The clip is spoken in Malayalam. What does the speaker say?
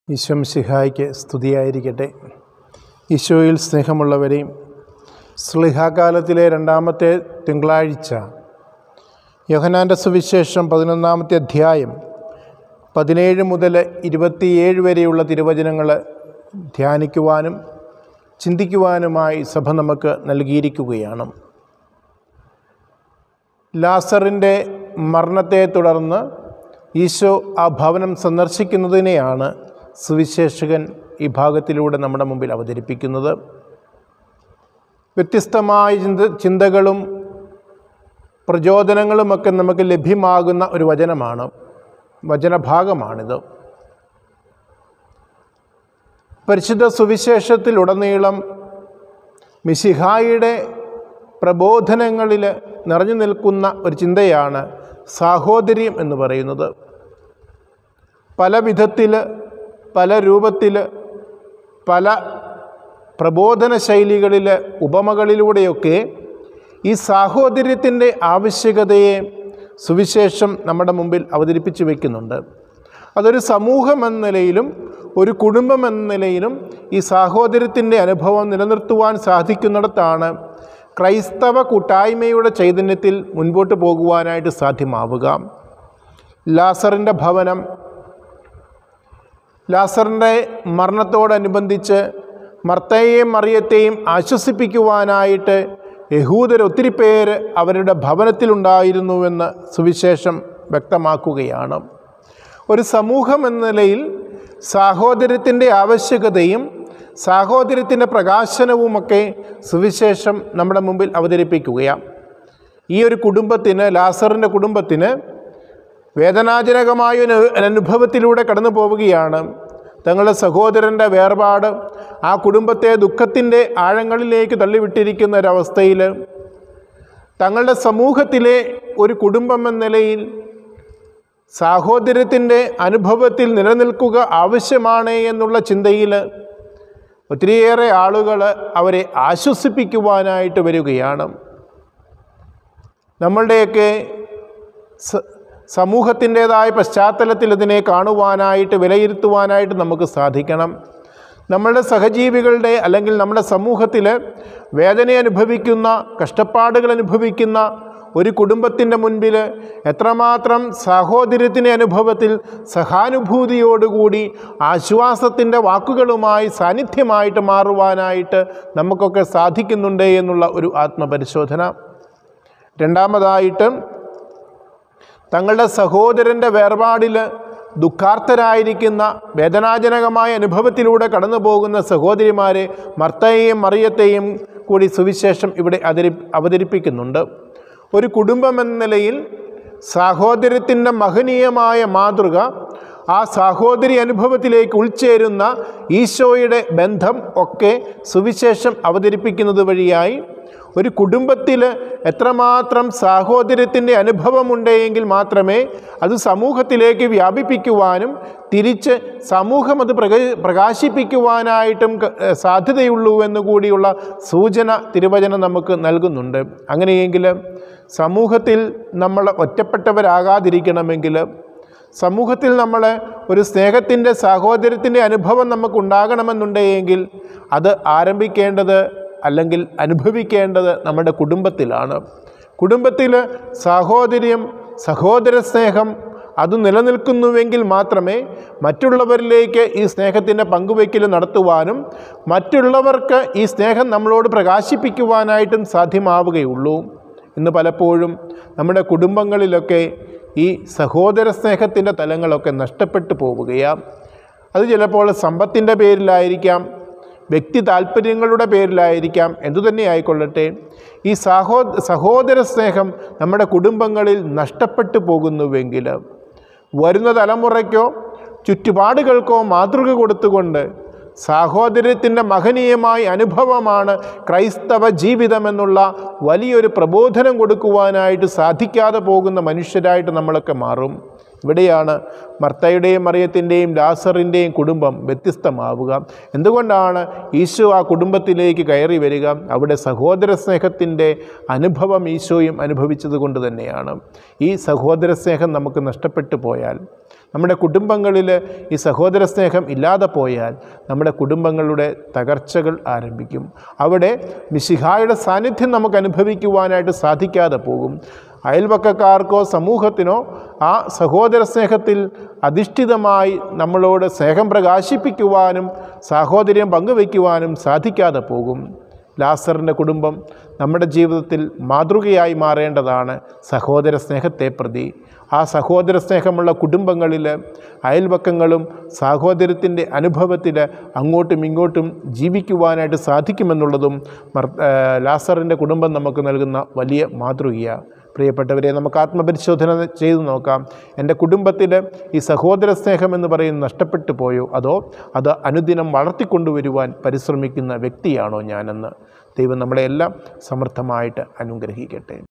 ഈശ്വം സിഹായിക്ക് സ്തുതിയായിരിക്കട്ടെ ഈശോയിൽ സ്നേഹമുള്ളവരെയും സ്ലിഹാകാലത്തിലെ രണ്ടാമത്തെ തിങ്കളാഴ്ച യോഹനാൻ്റെ സുവിശേഷം പതിനൊന്നാമത്തെ അധ്യായം പതിനേഴ് മുതൽ ഇരുപത്തിയേഴ് വരെയുള്ള തിരുവചനങ്ങൾ ധ്യാനിക്കുവാനും ചിന്തിക്കുവാനുമായി സഭ നമുക്ക് നൽകിയിരിക്കുകയാണ് ലാസറിൻ്റെ മരണത്തെ തുടർന്ന് ഈശോ ആ ഭവനം സന്ദർശിക്കുന്നതിനെയാണ് സുവിശേഷകൻ ഈ ഭാഗത്തിലൂടെ നമ്മുടെ മുമ്പിൽ അവതരിപ്പിക്കുന്നത് വ്യത്യസ്തമായ ചിന്ത ചിന്തകളും പ്രചോദനങ്ങളുമൊക്കെ നമുക്ക് ലഭ്യമാകുന്ന ഒരു വചനമാണ് വചനഭാഗമാണിത് പരിശുദ്ധ സുവിശേഷത്തിലുടനീളം മിശിഹായുടെ പ്രബോധനങ്ങളിൽ നിറഞ്ഞു നിൽക്കുന്ന ഒരു ചിന്തയാണ് സാഹോദര്യം എന്ന് പറയുന്നത് പല വിധത്തിൽ പല രൂപത്തിൽ പല പ്രബോധന ശൈലികളിൽ ഉപമകളിലൂടെയൊക്കെ ഈ സാഹോദര്യത്തിൻ്റെ ആവശ്യകതയെ സുവിശേഷം നമ്മുടെ മുമ്പിൽ അവതരിപ്പിച്ചു വയ്ക്കുന്നുണ്ട് അതൊരു സമൂഹം എന്ന നിലയിലും ഒരു കുടുംബം എന്ന നിലയിലും ഈ സാഹോദര്യത്തിൻ്റെ അനുഭവം നിലനിർത്തുവാൻ സാധിക്കുന്നിടത്താണ് ക്രൈസ്തവ കൂട്ടായ്മയുടെ ചൈതന്യത്തിൽ മുൻപോട്ട് പോകുവാനായിട്ട് സാധ്യമാവുക ലാസറിൻ്റെ ഭവനം ലാസറിൻ്റെ മരണത്തോടനുബന്ധിച്ച് മർത്തയെയും മറിയത്തെയും ആശ്വസിപ്പിക്കുവാനായിട്ട് യഹൂദർ ഒത്തിരി പേര് അവരുടെ ഭവനത്തിലുണ്ടായിരുന്നുവെന്ന് സുവിശേഷം വ്യക്തമാക്കുകയാണ് ഒരു സമൂഹം എന്ന നിലയിൽ സാഹോദര്യത്തിൻ്റെ ആവശ്യകതയും സാഹോദര്യത്തിൻ്റെ പ്രകാശനവുമൊക്കെ സുവിശേഷം നമ്മുടെ മുമ്പിൽ അവതരിപ്പിക്കുകയാണ് ഈ ഒരു കുടുംബത്തിന് ലാസറിൻ്റെ കുടുംബത്തിന് വേദനാജനകമായ ഒരു അനുഭവത്തിലൂടെ കടന്നു പോവുകയാണ് തങ്ങളുടെ സഹോദരൻ്റെ വേർപാട് ആ കുടുംബത്തെ ദുഃഖത്തിൻ്റെ ആഴങ്ങളിലേക്ക് തള്ളിവിട്ടിരിക്കുന്ന ഒരവസ്ഥയിൽ തങ്ങളുടെ സമൂഹത്തിലെ ഒരു കുടുംബം എന്ന നിലയിൽ സാഹോദര്യത്തിൻ്റെ അനുഭവത്തിൽ നിലനിൽക്കുക ആവശ്യമാണ് എന്നുള്ള ചിന്തയിൽ ഒത്തിരിയേറെ ആളുകൾ അവരെ ആശ്വസിപ്പിക്കുവാനായിട്ട് വരികയാണ് നമ്മളുടെയൊക്കെ സമൂഹത്തിൻ്റേതായ പശ്ചാത്തലത്തിൽ ഇതിനെ കാണുവാനായിട്ട് വിലയിരുത്തുവാനായിട്ട് നമുക്ക് സാധിക്കണം നമ്മളുടെ സഹജീവികളുടെ അല്ലെങ്കിൽ നമ്മുടെ സമൂഹത്തിൽ വേദന അനുഭവിക്കുന്ന കഷ്ടപ്പാടുകൾ അനുഭവിക്കുന്ന ഒരു കുടുംബത്തിൻ്റെ മുൻപിൽ എത്രമാത്രം സാഹോദര്യത്തിൻ്റെ അനുഭവത്തിൽ സഹാനുഭൂതിയോടുകൂടി ആശ്വാസത്തിൻ്റെ വാക്കുകളുമായി സാന്നിധ്യമായിട്ട് മാറുവാനായിട്ട് നമുക്കൊക്കെ സാധിക്കുന്നുണ്ട് എന്നുള്ള ഒരു ആത്മപരിശോധന രണ്ടാമതായിട്ട് തങ്ങളുടെ സഹോദരൻ്റെ വേർപാടിൽ ദുഃഖാർത്ഥരായിരിക്കുന്ന വേദനാജനകമായ അനുഭവത്തിലൂടെ കടന്നു പോകുന്ന സഹോദരിമാരെ മർത്തയെയും മറിയത്തെയും കൂടി സുവിശേഷം ഇവിടെ അവതരി അവതരിപ്പിക്കുന്നുണ്ട് ഒരു കുടുംബം എന്ന നിലയിൽ സാഹോദര്യത്തിൻ്റെ മഹനീയമായ മാതൃക ആ സാഹോദരി അനുഭവത്തിലേക്ക് ഉൾച്ചേരുന്ന ഈശോയുടെ ബന്ധം ഒക്കെ സുവിശേഷം അവതരിപ്പിക്കുന്നത് വഴിയായി ഒരു കുടുംബത്തിൽ എത്രമാത്രം സാഹോദര്യത്തിൻ്റെ അനുഭവമുണ്ടെങ്കിൽ മാത്രമേ അത് സമൂഹത്തിലേക്ക് വ്യാപിപ്പിക്കുവാനും തിരിച്ച് സമൂഹം അത് പ്രക പ്രകാശിപ്പിക്കുവാനായിട്ടും സാധ്യതയുള്ളൂ എന്ന് കൂടിയുള്ള സൂചന തിരുവചനം നമുക്ക് നൽകുന്നുണ്ട് അങ്ങനെയെങ്കിൽ സമൂഹത്തിൽ നമ്മൾ ഒറ്റപ്പെട്ടവരാകാതിരിക്കണമെങ്കിൽ സമൂഹത്തിൽ നമ്മൾ ഒരു സ്നേഹത്തിൻ്റെ സാഹോദര്യത്തിൻ്റെ അനുഭവം നമുക്കുണ്ടാകണമെന്നുണ്ടെങ്കിൽ അത് ആരംഭിക്കേണ്ടത് അല്ലെങ്കിൽ അനുഭവിക്കേണ്ടത് നമ്മുടെ കുടുംബത്തിലാണ് കുടുംബത്തിൽ സാഹോദര്യം സഹോദര സ്നേഹം അത് നിലനിൽക്കുന്നുവെങ്കിൽ മാത്രമേ മറ്റുള്ളവരിലേക്ക് ഈ സ്നേഹത്തിൻ്റെ പങ്കുവയ്ക്കൽ നടത്തുവാനും മറ്റുള്ളവർക്ക് ഈ സ്നേഹം നമ്മളോട് പ്രകാശിപ്പിക്കുവാനായിട്ടും സാധ്യമാവുകയുള്ളൂ ഇന്ന് പലപ്പോഴും നമ്മുടെ കുടുംബങ്ങളിലൊക്കെ ഈ സഹോദര സ്നേഹത്തിൻ്റെ തലങ്ങളൊക്കെ നഷ്ടപ്പെട്ടു പോവുകയാണ് അത് ചിലപ്പോൾ സമ്പത്തിൻ്റെ പേരിലായിരിക്കാം വ്യക്തി താല്പര്യങ്ങളുടെ പേരിലായിരിക്കാം എന്തുതന്നെ ആയിക്കൊള്ളട്ടെ ഈ സഹോ സഹോദര സ്നേഹം നമ്മുടെ കുടുംബങ്ങളിൽ നഷ്ടപ്പെട്ടു പോകുന്നുവെങ്കിൽ വരുന്ന തലമുറയ്ക്കോ ചുറ്റുപാടുകൾക്കോ മാതൃക കൊടുത്തുകൊണ്ട് സാഹോദര്യത്തിൻ്റെ മഹനീയമായ അനുഭവമാണ് ക്രൈസ്തവ ജീവിതമെന്നുള്ള വലിയൊരു പ്രബോധനം കൊടുക്കുവാനായിട്ട് സാധിക്കാതെ പോകുന്ന മനുഷ്യരായിട്ട് നമ്മളൊക്കെ മാറും ഇവിടെയാണ് മർത്തയുടെയും മറിയത്തിൻ്റെയും ലാസറിൻ്റെയും കുടുംബം വ്യത്യസ്തമാവുക എന്തുകൊണ്ടാണ് ഈശോ ആ കുടുംബത്തിലേക്ക് കയറി വരിക അവിടെ സഹോദര സ്നേഹത്തിൻ്റെ അനുഭവം ഈശോയും അനുഭവിച്ചത് കൊണ്ട് തന്നെയാണ് ഈ സഹോദര സ്നേഹം നമുക്ക് നഷ്ടപ്പെട്ടു പോയാൽ നമ്മുടെ കുടുംബങ്ങളിൽ ഈ സഹോദര സ്നേഹം ഇല്ലാതെ പോയാൽ നമ്മുടെ കുടുംബങ്ങളുടെ തകർച്ചകൾ ആരംഭിക്കും അവിടെ മിശിഹായുടെ സാന്നിധ്യം നമുക്ക് അനുഭവിക്കുവാനായിട്ട് സാധിക്കാതെ പോകും അയൽവക്കക്കാർക്കോ സമൂഹത്തിനോ ആ സഹോദര സ്നേഹത്തിൽ അധിഷ്ഠിതമായി നമ്മളോട് സ്നേഹം പ്രകാശിപ്പിക്കുവാനും സാഹോദര്യം പങ്കുവയ്ക്കുവാനും സാധിക്കാതെ പോകും ലാസറിൻ്റെ കുടുംബം നമ്മുടെ ജീവിതത്തിൽ മാതൃകയായി മാറേണ്ടതാണ് സഹോദര സ്നേഹത്തെ പ്രതി ആ സഹോദര സ്നേഹമുള്ള കുടുംബങ്ങളിൽ അയൽവക്കങ്ങളും സാഹോദര്യത്തിൻ്റെ അനുഭവത്തിൽ അങ്ങോട്ടും ഇങ്ങോട്ടും ജീവിക്കുവാനായിട്ട് സാധിക്കുമെന്നുള്ളതും മർ ലാസറിൻ്റെ കുടുംബം നമുക്ക് നൽകുന്ന വലിയ മാതൃകയാണ് പ്രിയപ്പെട്ടവരെ നമുക്ക് ആത്മപരിശോധന ചെയ്തു നോക്കാം എൻ്റെ കുടുംബത്തിൽ ഈ സഹോദര സ്നേഹം എന്ന് പറയുന്നത് നഷ്ടപ്പെട്ടു പോയോ അതോ അത് അനുദിനം വളർത്തിക്കൊണ്ടുവരുവാൻ പരിശ്രമിക്കുന്ന വ്യക്തിയാണോ ഞാനെന്ന് ദൈവം നമ്മളെല്ലാം സമർത്ഥമായിട്ട് അനുഗ്രഹിക്കട്ടെ